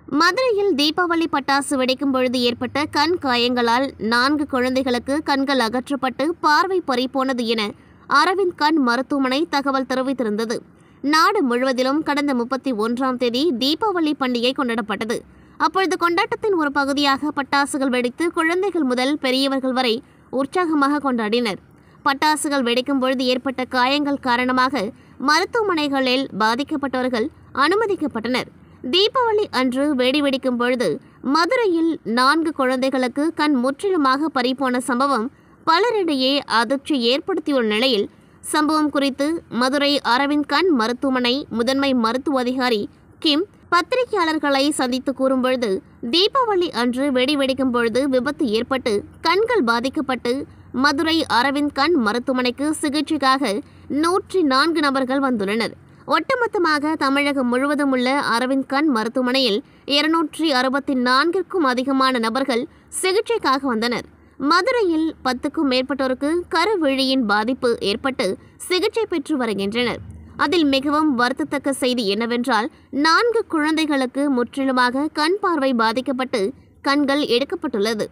மதுரையில் தீபாவளி பட்டாசு வெடிக்கும் பொழுது ஏற்பட்ட கண் காயங்களால் நான்கு குழந்தைகளுக்கு கண்கள் அகற்றப்பட்டு பார்வை பறிபோனது என அரவிந்த் கண் மருத்துவமனை தகவல் தெரிவித்திருந்தது நாடு முழுவதிலும் கடந்த முப்பத்தி ஒன்றாம் தேதி தீபாவளி பண்டிகை கொண்டாடப்பட்டது அப்பொழுது கொண்டாட்டத்தின் ஒரு பகுதியாக பட்டாசுகள் வெடித்து குழந்தைகள் முதல் பெரியவர்கள் வரை உற்சாகமாக கொண்டாடினர் பட்டாசுகள் வெடிக்கும் பொழுது ஏற்பட்ட காயங்கள் காரணமாக மருத்துவமனைகளில் பாதிக்கப்பட்டவர்கள் அனுமதிக்கப்பட்டனர் தீபாவளி அன்று வெடி வெடிக்கும் பொழுது மதுரையில் நான்கு குழந்தைகளுக்கு கண் முற்றிலுமாக பறிபோன சம்பவம் பலரிடையே அதிர்ச்சி ஏற்படுத்தியுள்ள நிலையில் சம்பவம் குறித்து மதுரை அரவிந்த் கண் மருத்துவமனை முதன்மை மருத்துவ அதிகாரி கிம் பத்திரிகையாளர்களை சந்தித்து கூறும்பொழுது தீபாவளி அன்று வெடி வெடிக்கும் பொழுது விபத்து ஏற்பட்டு கண்கள் பாதிக்கப்பட்டு மதுரை அரவிந்த் கண் மருத்துவமனைக்கு சிகிச்சைக்காக நூற்றி நான்கு நபர்கள் வந்துள்ளனர் ஒட்டுமொத்தமாக தமிழகம் முழுவதும் உள்ள அரவிந்த் கண் மருத்துவமனையில் இருநூற்றி அறுபத்தி நான்கிற்கும் அதிகமான நபர்கள் சிகிச்சைக்காக வந்தனர் மதுரையில் பத்துக்கும் மேற்பட்டோருக்கு கருவிழியின் பாதிப்பு ஏற்பட்டு சிகிச்சை பெற்று வருகின்றனர் அதில் மிகவும் வருத்தத்தக்க செய்தி என்னவென்றால் நான்கு குழந்தைகளுக்கு முற்றிலுமாக கண் பார்வை பாதிக்கப்பட்டு கண்கள் எடுக்கப்பட்டுள்ளது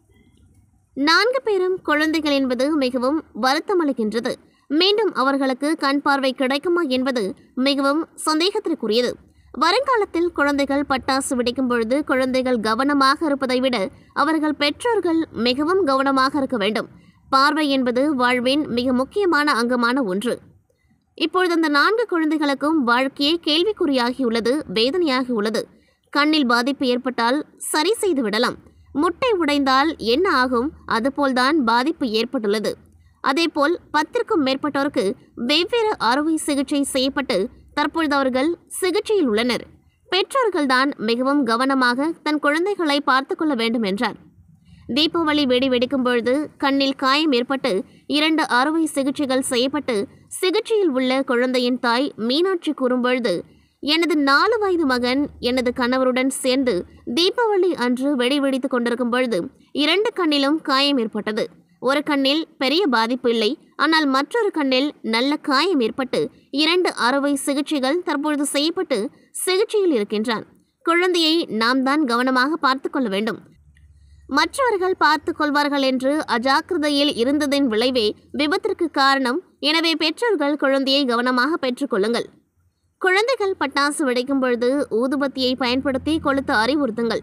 நான்கு பேரும் குழந்தைகள் என்பது மிகவும் வருத்தமளிக்கின்றது மீண்டும் அவர்களுக்கு கண் பார்வை கிடைக்குமா என்பது மிகவும் சந்தேகத்திற்குரியது வருங்காலத்தில் குழந்தைகள் பட்டாசு வெடிக்கும் பொழுது குழந்தைகள் கவனமாக இருப்பதை விட அவர்கள் பெற்றோர்கள் மிகவும் கவனமாக இருக்க வேண்டும் பார்வை என்பது வாழ்வின் மிக முக்கியமான அங்கமான ஒன்று இப்பொழுது அந்த நான்கு குழந்தைகளுக்கும் வாழ்க்கையே கேள்விக்குறியாகியுள்ளது வேதனையாகியுள்ளது கண்ணில் பாதிப்பு ஏற்பட்டால் சரி செய்து விடலாம் முட்டை உடைந்தால் என்ன ஆகும் அதுபோல்தான் பாதிப்பு ஏற்பட்டுள்ளது அதேபோல் பத்திற்கும் மேற்பட்டோருக்கு வெவ்வேறு அறுவை சிகிச்சை செய்யப்பட்டு தற்பொழுது அவர்கள் சிகிச்சையில் உள்ளனர் பெற்றோர்கள்தான் மிகவும் கவனமாக தன் குழந்தைகளை பார்த்து கொள்ள வேண்டும் என்றார் தீபாவளி வெடி வெடிக்கும் பொழுது கண்ணில் காயம் ஏற்பட்டு இரண்டு அறுவை சிகிச்சைகள் செய்யப்பட்டு சிகிச்சையில் உள்ள குழந்தையின் தாய் மீனாட்சி கூறும்பொழுது எனது நாலு வயது மகன் எனது கணவருடன் சேர்ந்து தீபாவளி அன்று வெடி வெடித்துக் கொண்டிருக்கும் பொழுது இரண்டு கண்ணிலும் காயம் ஏற்பட்டது ஒரு கண்ணில் பெரிய பாதிப்பு இல்லை ஆனால் மற்றொரு கண்ணில் நல்ல காயம் ஏற்பட்டு இரண்டு அறுவை சிகிச்சைகள் தற்பொழுது செய்யப்பட்டு சிகிச்சையில் இருக்கின்றான் குழந்தையை நாம் தான் கவனமாக பார்த்து கொள்ள வேண்டும் மற்றவர்கள் பார்த்து கொள்வார்கள் என்று அஜாக்கிரதையில் இருந்ததின் விளைவே விபத்திற்கு காரணம் எனவே பெற்றோர்கள் குழந்தையை கவனமாக பெற்றுக்கொள்ளுங்கள் குழந்தைகள் பட்டாசு வெடிக்கும் பொழுது ஊதுபத்தியை பயன்படுத்தி கொளுத்த அறிவுறுத்துங்கள்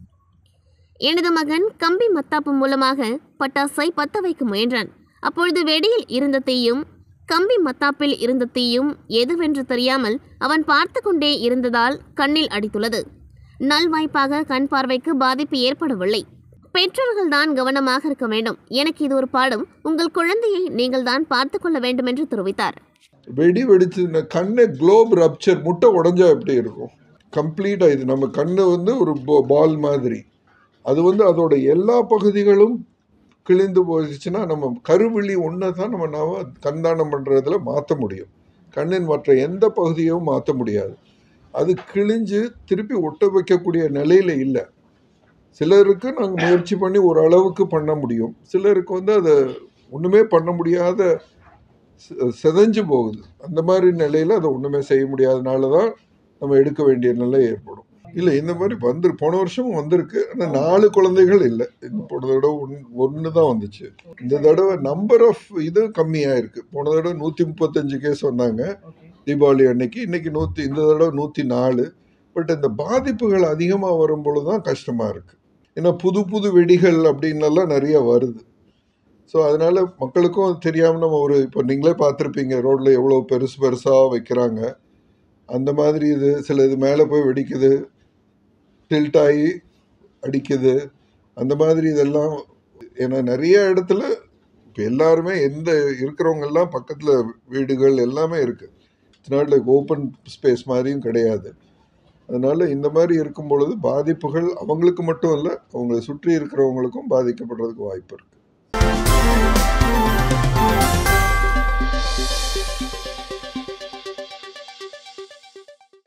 எனது மகன் கம்பி மத்தாப்பு மூலமாக பட்டாசை பத்த வைக்க முயன்றான் அப்பொழுது வெடியில் இருந்த தீயும் கம்பி மத்தாப்பில் இருந்த தீயும் எதுவென்று தெரியாமல் அவன் பார்த்து கொண்டே இருந்ததால் கண்ணில் அடித்துள்ளது நல்வாய்ப்பாக கண் பார்வைக்கு பாதிப்பு ஏற்படவில்லை பெற்றோர்கள் தான் கவனமாக இருக்க வேண்டும் எனக்கு இது ஒரு பாடம் உங்கள் குழந்தையை நீங்கள் தான் பார்த்து கொள்ள வேண்டும் என்று தெரிவித்தார் வெடி வெடிச்சு இந்த கண்ணு குளோப் ரப்சர் முட்டை உடஞ்சா எப்படி இருக்கும் கம்ப்ளீட்டாக இது நம்ம கண்ணு வந்து ஒரு பால் மாதிரி அது வந்து அதோட எல்லா பகுதிகளும் கிழிந்து போயிடுச்சுன்னா நம்ம கருவிழி ஒன்றை தான் நம்ம நாம கண்தானம் பண்ணுறதுல மாற்ற முடியும் கண்ணின் மற்ற எந்த பகுதியும் மாற்ற முடியாது அது கிழிஞ்சு திருப்பி ஒட்ட வைக்கக்கூடிய நிலையில் இல்லை சிலருக்கு நாங்கள் முயற்சி பண்ணி ஒரு அளவுக்கு பண்ண முடியும் சிலருக்கு வந்து அதை ஒன்றுமே பண்ண முடியாத செ- செதஞ்சு போகுது அந்த மாதிரி நிலையில் அதை ஒன்றுமே செய்ய முடியாதனால தான் நம்ம எடுக்க வேண்டிய நிலை ஏற்படும் இல்லை இந்த மாதிரி வந்து போன வருஷமும் வந்திருக்கு ஆனால் நாலு குழந்தைகள் இல்லை இந்த போன தடவை ஒன் ஒன்று தான் வந்துச்சு இந்த தடவை நம்பர் ஆஃப் இது கம்மியாக இருக்கு போன தடவை நூற்றி முப்பத்தஞ்சு கேஸ் வந்தாங்க தீபாவளி அன்னைக்கு இன்னைக்கு நூற்றி இந்த தடவை நூற்றி நாலு பட் இந்த பாதிப்புகள் அதிகமாக வரும் பொழுது தான் கஷ்டமாக இருக்குது ஏன்னா புது புது வெடிகள் அப்படின்னெல்லாம் நிறைய வருது ஸோ அதனால மக்களுக்கும் தெரியாமல் நம்ம ஒரு இப்போ நீங்களே பார்த்துருப்பீங்க ரோட்டில் எவ்வளோ பெருசு பெருசாக வைக்கிறாங்க அந்த மாதிரி இது சில இது மேலே போய் வெடிக்குது டில்ட் ஆகி அடிக்குது அந்த மாதிரி இதெல்லாம் ஏன்னா நிறைய இடத்துல இப்போ எல்லாருமே எந்த இருக்கிறவங்க எல்லாம் பக்கத்தில் வீடுகள் எல்லாமே இருக்குது it's not like open space மாதிரியும் கிடையாது அதனால இந்த மாதிரி இருக்கும் பொழுது பாதிப்புகள் அவங்களுக்கு மட்டும் இல்லை அவங்களை சுற்றி இருக்கிறவங்களுக்கும் பாதிக்கப்படுறதுக்கு வாய்ப்பு இருக்குது